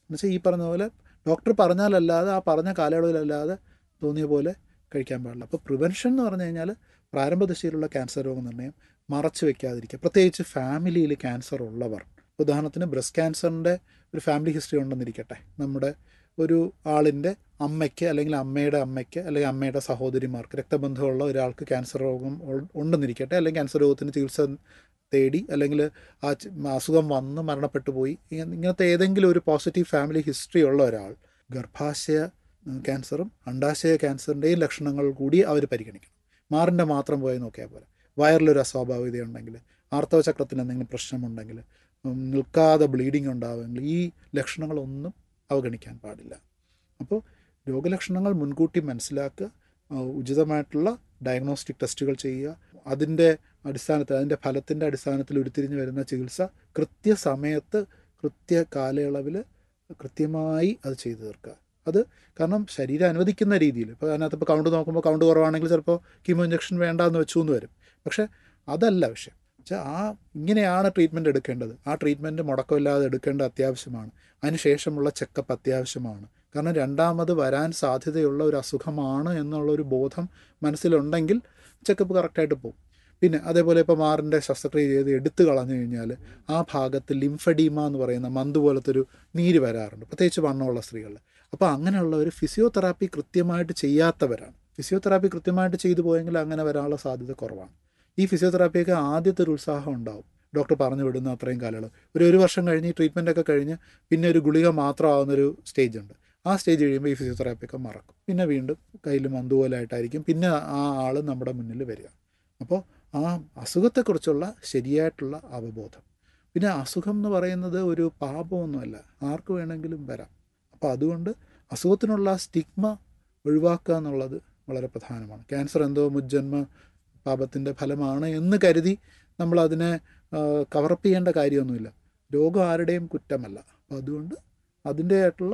എന്നുവെച്ചാൽ ഈ പറഞ്ഞ പോലെ ഡോക്ടർ പറഞ്ഞാലല്ലാതെ ആ പറഞ്ഞ കാലയളവിലല്ലാതെ തോന്നിയ പോലെ കഴിക്കാൻ പാടില്ല അപ്പോൾ പ്രിവെൻഷൻ എന്ന് പറഞ്ഞു കഴിഞ്ഞാൽ പ്രാരംഭ ദശയിലുള്ള ക്യാൻസർ രോഗനിർണയം മറച്ചു വെക്കാതിരിക്കുക പ്രത്യേകിച്ച് ഫാമിലിയിൽ ക്യാൻസർ ഉള്ളവർ ഉദാഹരണത്തിന് ബ്രസ്റ്റ് ക്യാൻസറിൻ്റെ ഒരു ഫാമിലി ഹിസ്റ്ററി ഉണ്ടെന്നിരിക്കട്ടെ നമ്മുടെ ഒരു ആളിൻ്റെ അമ്മയ്ക്ക് അല്ലെങ്കിൽ അമ്മയുടെ അമ്മയ്ക്ക് അല്ലെങ്കിൽ അമ്മയുടെ സഹോദരിമാർക്ക് രക്തബന്ധമുള്ള ഒരാൾക്ക് ക്യാൻസർ രോഗം ഉൾ- ഉണ്ടെന്നിരിക്കട്ടെ അല്ലെങ്കിൽ ക്യാൻസർ രോഗത്തിന് ചികിത്സ തേടി അല്ലെങ്കിൽ ആ ച- അസുഖം വന്ന് മരണപ്പെട്ടു പോയി ഇങ്ങ- ഇങ്ങനത്തെ ഏതെങ്കിലും ഒരു പോസിറ്റീവ് ഫാമിലി ഹിസ്റ്ററി ഉള്ള ഒരാൾ ഗർഭാശയ ഉം, ക്യാൻസറും അണ്ടാശയ ക്യാൻസറിൻ്റെയും ലക്ഷണങ്ങൾ കൂടി അവർ പരിഗണിക്കണം മാറിൻ്റെ മാത്രം പോയി നോക്കിയാൽ പോലെ വയറിലൊരു അസ്വാഭാവികതയുണ്ടെങ്കിൽ ആർത്തവ ചക്രത്തിന് എന്തെങ്കിലും പ്രശ്നമുണ്ടെങ്കിൽ ഉം, നിൽക്കാതെ ബ്ലീഡിങ് ഉണ്ടാവുമെങ്കിൽ ഈ ലക്ഷണങ്ങളൊന്നും അവഗണിക്കാൻ പാടില്ല അപ്പോൾ രോഗലക്ഷണങ്ങൾ മുൻകൂട്ടി മനസ്സിലാക്കുക ആ, ഉചിതമായിട്ടുള്ള ഡയഗ്നോസ്റ്റിക് ടെസ്റ്റുകൾ ചെയ്യുക അതിൻ്റെ അടിസ്ഥാനത്തിൽ അതിൻ്റെ ഫലത്തിൻ്റെ അടിസ്ഥാനത്തിൽ ഉരുത്തിരിഞ്ഞ് വരുന്ന ചികിത്സ കൃത്യസമയത്ത് കൃത്യ കാലയളവിൽ കൃത്യമായി അത് ചെയ്തു തീർക്കുക അത് കാരണം ശരീരം അനുവദിക്കുന്ന രീതിയിൽ ഇപ്പോൾ അതിനകത്ത് ഇപ്പോൾ കൗണ്ട് നോക്കുമ്പോൾ കൗണ്ട് കുറവാണെങ്കിൽ ചിലപ്പോൾ കീമോ ഇഞ്ചക്ഷൻ വേണ്ടാന്ന് വെച്ചു എന്ന് വരും പക്ഷേ അതല്ല വിഷയം വെച്ചാൽ ആ ഇങ്ങനെയാണ് ട്രീറ്റ്മെൻറ്റ് എടുക്കേണ്ടത് ആ ട്രീറ്റ്മെൻറ്റ് മുടക്കമില്ലാതെ എടുക്കേണ്ട അത്യാവശ്യമാണ് അതിനുശേഷമുള്ള ചെക്കപ്പ് അത്യാവശ്യമാണ് കാരണം രണ്ടാമത് വരാൻ സാധ്യതയുള്ള ഒരു അസുഖമാണ് എന്നുള്ളൊരു ബോധം മനസ്സിലുണ്ടെങ്കിൽ ചെക്കപ്പ് കറക്റ്റായിട്ട് പോകും പിന്നെ അതേപോലെ ഇപ്പോൾ മാറിൻ്റെ ശസ്ത്രക്രിയ ചെയ്ത് എടുത്തു കളഞ്ഞു കഴിഞ്ഞാൽ ആ ഭാഗത്ത് ലിംഫഡീമ എന്ന് പറയുന്ന മന്ത് പോലത്തെ ഒരു നീര് വരാറുണ്ട് പ്രത്യേകിച്ച് വണ്ണമുള്ള സ്ത്രീകളിൽ അപ്പോൾ അങ്ങനെയുള്ള ഒരു ഫിസിയോതെറാപ്പി കൃത്യമായിട്ട് ചെയ്യാത്തവരാണ് ഫിസിയോതെറാപ്പി കൃത്യമായിട്ട് ചെയ്തു പോയെങ്കിൽ അങ്ങനെ വരാനുള്ള സാധ്യത കുറവാണ് ഈ ഫിസിയോതെറാപ്പിയൊക്കെ ആദ്യത്തെ ഒരു ഉത്സാഹം ഉണ്ടാവും ഡോക്ടർ പറഞ്ഞു വിടുന്ന അത്രയും കാലയളവ് ഒരു ഒരു വർഷം കഴിഞ്ഞ് ട്രീറ്റ്മെൻ്റ് ഒക്കെ കഴിഞ്ഞ് പിന്നെ ഒരു ഗുളിക മാത്രമാവുന്നൊരു സ്റ്റേജ് ഉണ്ട് ആ സ്റ്റേജ് കഴിയുമ്പോൾ ഈ ഫിസിയോതെറാപ്പിയൊക്കെ മറക്കും പിന്നെ വീണ്ടും കയ്യിൽ മന്തുപോലായിട്ടായിരിക്കും പിന്നെ ആ ആൾ നമ്മുടെ മുന്നിൽ വരിക അപ്പോൾ ആ അസുഖത്തെക്കുറിച്ചുള്ള ശരിയായിട്ടുള്ള അവബോധം പിന്നെ അസുഖം എന്ന് പറയുന്നത് ഒരു പാപമൊന്നുമല്ല ആർക്ക് വേണമെങ്കിലും വരാം അപ്പോൾ അതുകൊണ്ട് അസുഖത്തിനുള്ള സ്റ്റിഗ്മ ഒഴിവാക്കുക എന്നുള്ളത് വളരെ പ്രധാനമാണ് ക്യാൻസർ എന്തോ മുജ്ജന്മ പാപത്തിൻ്റെ ഫലമാണ് എന്ന് കരുതി നമ്മൾ അതിനെ കവറപ്പ് ചെയ്യേണ്ട കാര്യമൊന്നുമില്ല രോഗം ആരുടെയും കുറ്റമല്ല അപ്പോൾ അതുകൊണ്ട് അതിൻ്റെതായിട്ടുള്ള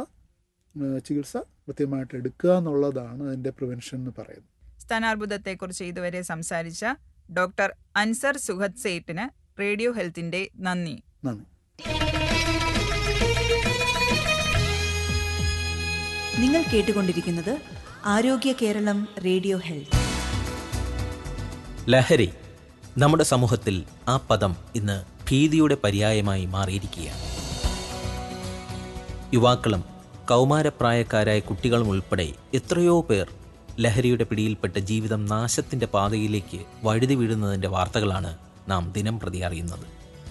ചികിത്സ കൃത്യമായിട്ട് എടുക്കുക എന്നുള്ളതാണ് അതിൻ്റെ പ്രിവെൻഷൻ എന്ന് പറയുന്നത് സ്ഥാനാർബുദത്തെക്കുറിച്ച് ഇതുവരെ സംസാരിച്ച ഡോക്ടർ അൻസർ സുഹദ് സേട്ടിന് റേഡിയോ ഹെൽത്തിന്റെ നന്ദി നന്ദി നിങ്ങൾ കേട്ടുകൊണ്ടിരിക്കുന്നത് ആരോഗ്യ കേരളം റേഡിയോ ഹെൽത്ത് ലഹരി നമ്മുടെ സമൂഹത്തിൽ ആ പദം ഇന്ന് ഭീതിയുടെ പര്യായമായി മാറിയിരിക്കുകയാണ് യുവാക്കളും കൗമാരപ്രായക്കാരായ കുട്ടികളും ഉൾപ്പെടെ എത്രയോ പേർ ലഹരിയുടെ പിടിയിൽപ്പെട്ട ജീവിതം നാശത്തിൻ്റെ പാതയിലേക്ക് വഴുതി വീഴുന്നതിൻ്റെ വാർത്തകളാണ് നാം ദിനം പ്രതി അറിയുന്നത്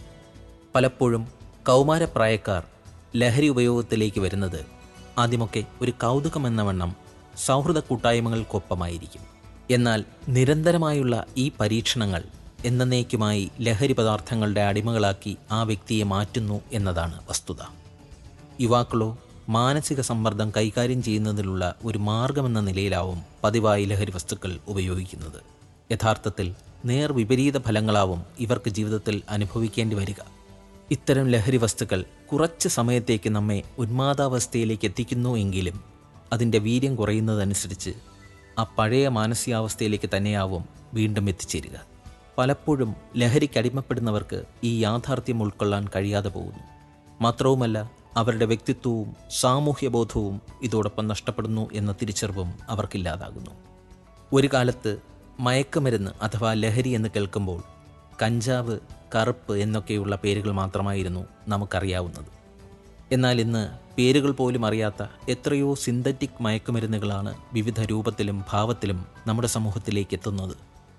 പലപ്പോഴും കൗമാരപ്രായക്കാർ ലഹരി ഉപയോഗത്തിലേക്ക് വരുന്നത് ആദ്യമൊക്കെ ഒരു കൗതുകമെന്ന വണ്ണം സൗഹൃദ കൂട്ടായ്മകൾക്കൊപ്പമായിരിക്കും എന്നാൽ നിരന്തരമായുള്ള ഈ പരീക്ഷണങ്ങൾ എന്നേക്കുമായി ലഹരി പദാർത്ഥങ്ങളുടെ അടിമകളാക്കി ആ വ്യക്തിയെ മാറ്റുന്നു എന്നതാണ് വസ്തുത യുവാക്കളോ മാനസിക സമ്മർദ്ദം കൈകാര്യം ചെയ്യുന്നതിലുള്ള ഒരു മാർഗമെന്ന നിലയിലാവും പതിവായി ലഹരി വസ്തുക്കൾ ഉപയോഗിക്കുന്നത് യഥാർത്ഥത്തിൽ നേർ വിപരീത ഫലങ്ങളാവും ഇവർക്ക് ജീവിതത്തിൽ അനുഭവിക്കേണ്ടി വരിക ഇത്തരം ലഹരി വസ്തുക്കൾ കുറച്ച് സമയത്തേക്ക് നമ്മെ ഉന്മാദാവസ്ഥയിലേക്ക് എത്തിക്കുന്നു എങ്കിലും അതിൻ്റെ വീര്യം കുറയുന്നതനുസരിച്ച് ആ പഴയ മാനസികാവസ്ഥയിലേക്ക് തന്നെയാവും വീണ്ടും എത്തിച്ചേരുക പലപ്പോഴും ലഹരിക്ക് അടിമപ്പെടുന്നവർക്ക് ഈ യാഥാർത്ഥ്യം ഉൾക്കൊള്ളാൻ കഴിയാതെ പോകുന്നു മാത്രവുമല്ല അവരുടെ വ്യക്തിത്വവും സാമൂഹ്യബോധവും ഇതോടൊപ്പം നഷ്ടപ്പെടുന്നു എന്ന തിരിച്ചറിവും അവർക്കില്ലാതാകുന്നു ഒരു കാലത്ത് മയക്കുമരുന്ന് അഥവാ ലഹരി എന്ന് കേൾക്കുമ്പോൾ കഞ്ചാവ് കറുപ്പ് എന്നൊക്കെയുള്ള പേരുകൾ മാത്രമായിരുന്നു നമുക്കറിയാവുന്നത് എന്നാൽ ഇന്ന് പേരുകൾ പോലും അറിയാത്ത എത്രയോ സിന്തറ്റിക് മയക്കുമരുന്നുകളാണ് വിവിധ രൂപത്തിലും ഭാവത്തിലും നമ്മുടെ സമൂഹത്തിലേക്ക് എത്തുന്നത്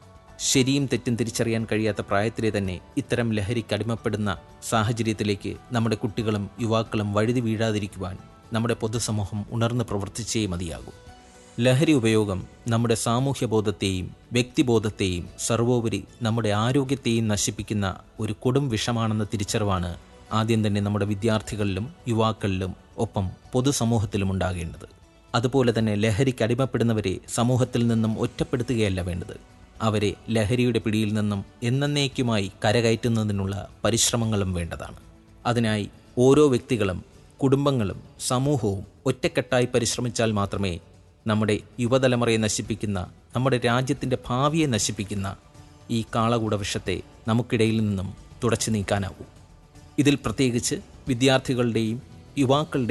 ശരിയും തെറ്റും തിരിച്ചറിയാൻ കഴിയാത്ത പ്രായത്തിലെ തന്നെ ഇത്തരം ലഹരിക്ക് അടിമപ്പെടുന്ന സാഹചര്യത്തിലേക്ക് നമ്മുടെ കുട്ടികളും യുവാക്കളും വഴുതി വീഴാതിരിക്കുവാൻ നമ്മുടെ പൊതുസമൂഹം ഉണർന്ന് പ്രവർത്തിച്ചേ മതിയാകൂ ലഹരി ഉപയോഗം നമ്മുടെ സാമൂഹ്യബോധത്തെയും വ്യക്തിബോധത്തെയും സർവോപരി നമ്മുടെ ആരോഗ്യത്തെയും നശിപ്പിക്കുന്ന ഒരു കൊടും വിഷമാണെന്ന തിരിച്ചറിവാണ് ആദ്യം തന്നെ നമ്മുടെ വിദ്യാർത്ഥികളിലും യുവാക്കളിലും ഒപ്പം പൊതുസമൂഹത്തിലും ഉണ്ടാകേണ്ടത് അതുപോലെ തന്നെ ലഹരിക്ക് അടിമപ്പെടുന്നവരെ സമൂഹത്തിൽ നിന്നും ഒറ്റപ്പെടുത്തുകയല്ല വേണ്ടത് അവരെ ലഹരിയുടെ പിടിയിൽ നിന്നും എന്നേക്കുമായി കരകയറ്റുന്നതിനുള്ള പരിശ്രമങ്ങളും വേണ്ടതാണ് അതിനായി ഓരോ വ്യക്തികളും കുടുംബങ്ങളും സമൂഹവും ഒറ്റക്കെട്ടായി പരിശ്രമിച്ചാൽ മാത്രമേ നമ്മുടെ യുവതലമുറയെ നശിപ്പിക്കുന്ന നമ്മുടെ രാജ്യത്തിൻ്റെ ഭാവിയെ നശിപ്പിക്കുന്ന ഈ കാളകൂട വിഷത്തെ നമുക്കിടയിൽ നിന്നും തുടച്ചു നീക്കാനാവൂ ഇതിൽ പ്രത്യേകിച്ച് വിദ്യാർത്ഥികളുടെയും യുവാക്കളുടെയും